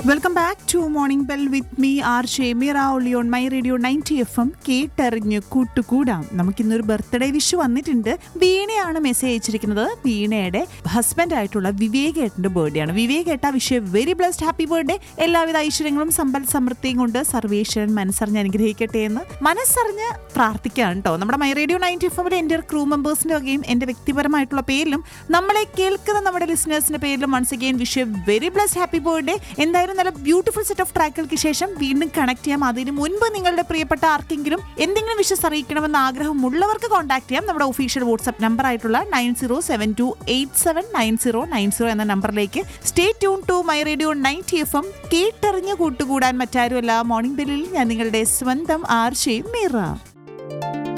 welcome back to morning bell with me R Shemira ഒളി on my radio ninety F M കേട്ടറിഞ്ഞ് കൂട്ടുകൂടാം നമുക്കിന്നൊരു birthday wish വന്നിട്ടുണ്ട് വീണയാണ് message അയച്ചിരിക്കുന്നത് വീണയുടെ ഹസ്ബൻഡ് ആയിട്ടുള്ള വിവേക് ഏട്ടന്റെ ബർത്ത്ഡേ ആണ് വിവേക് ഏട്ട wish very blessed happy birthday എല്ലാവിധ ഐശ്വര്യങ്ങളും സമ്പൽ സമൃദ്ധിയും കൊണ്ട് സർവേശ്വരൻ മനസ്സറിഞ്ഞ് അനുഗ്രഹിക്കട്ടെ എന്ന് മനസ്സറിഞ്ഞ് പ്രാർത്ഥിക്കുകയാണ് കേട്ടോ നമ്മുടെ മൈ റേഡിയോ നയൻറ്റി എഫ് എമ്മിലെ എൻ്റെ ക്രൂ മെമ്പേഴ്സിന്റെ വകയും എൻ്റെ വ്യക്തിപരമായിട്ടുള്ള പേരിലും നമ്മളെ കേൾക്കുന്ന നമ്മുടെ ലിസണേഴ്സിന്റെ പേരിലും once again wish very bless happy birthday എന്തായാലും നല്ല ബ്യൂട്ടിഫുൾ സെറ്റ് ഓഫ് ട്രാക്കുകൾക്ക് ശേഷം വീണ്ടും കണക്ട് ചെയ്യാം അതിന് മുൻപ് നിങ്ങളുടെ പ്രിയപ്പെട്ട ആർക്കെങ്കിലും എന്തെങ്കിലും വിഷസ് അറിയിക്കണമെന്ന് ആഗ്രഹമുള്ളവർക്ക് കോൺടാക്ട് ചെയ്യാം നമ്മുടെ ഒഫീഷ്യൽ വാട്സ്ആപ്പ് നമ്പർ ആയിട്ടുള്ള nine zero seven two eight seven nine zero nine zero എന്ന നമ്പറിലേക്ക് stay tune to my radio ninety F M കേട്ടറിഞ്ഞ് കൂട്ടുകൂടാൻ മറ്റാരുമല്ല മോർണിംഗ് ബെല്ലിൽ ഞാൻ നിങ്ങളുടെ സ്വന്തം ആർഷയും മീറ